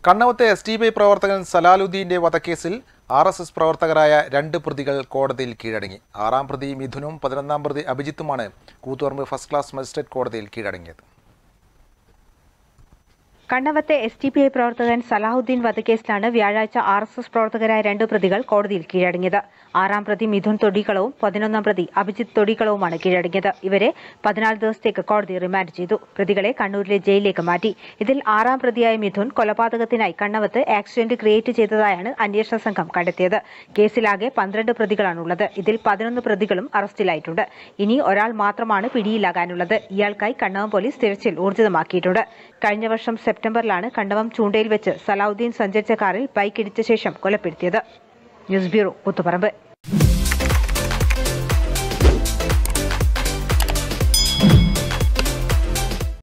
കണ്ണവത്തെ S T B I പ്രവർത്തകൻ സലാലുദ്ദീന്റെ വധക്കേസിൽ ആർ എസ് എസ് പ്രവർത്തകരായ രണ്ട് പ്രതികൾ കോടതിയിൽ കീഴടങ്ങി ആറാം പ്രതി മിഥുനും പതിനൊന്നാം പ്രതി അഭിജിത്തുമാണ് കൂത്തുപറമ്പ് ഫസ്റ്റ് ക്ലാസ് മജിസ്ട്രേറ്റ് കോടതിയിൽ കീഴടങ്ങിയത് കണ്ണവത്തെ എസ് ടി പി ഐ പ്രവർത്തകൻ സലാഹുദ്ദീൻ വധക്കേസിലാണ് വ്യാഴാഴ്ച ആർ എസ് എസ് പ്രവർത്തകരായ രണ്ട് പ്രതികൾ കോടതിയിൽ കീഴടങ്ങിയത് ആറാം പ്രതി മിഥുൻ തൊടികളവും പതിനൊന്നാം പ്രതി അഭിജിത്ത് തൊടികളവുമാണ് കീഴടങ്ങിയത് ഇവരെ പതിനാല് ദിവസത്തേക്ക് കോടതി റിമാൻഡ് ചെയ്തു പ്രതികളെ കണ്ണൂരിലെ ജയിലിലേക്ക് മാറ്റി ഇതിൽ ആറാം പ്രതിയായ മിഥുൻ കൊലപാതകത്തിനായി കണ്ണവത്ത് ആക്സിഡന്റ് ക്രിയേറ്റ് ചെയ്തതായാണ് അന്വേഷണ സംഘം കണ്ടെത്തിയത് കേസിലാകെ പന്ത്രണ്ട് പ്രതികളാണുള്ളത് ഇതിൽ പതിനൊന്ന് പ്രതികളും അറസ്റ്റിലായിട്ടുണ്ട് ഇനി ഒരാൾ മാത്രമാണ് പിടിയിലാകാനുള്ളത് ഇയാൾക്കായി കണ്ണവം പോലീസ് തിരച്ചിൽ ഊർജിതമാക്കിയിട്ടുണ്ട് കഴിഞ്ഞ വർഷം സെപ്റ്റംബറിലാണ് കണ്ണവം ചൂണ്ടയിൽ വെച്ച് സലാഹുദ്ദീൻ സഞ്ചരിച്ച കാറിൽ ബൈക്ക് ഇടിച്ച ശേഷം കൊലപ്പെടുത്തിയത് ന്യൂസ് ബ്യൂറോ പുത്തുപറമ്പ്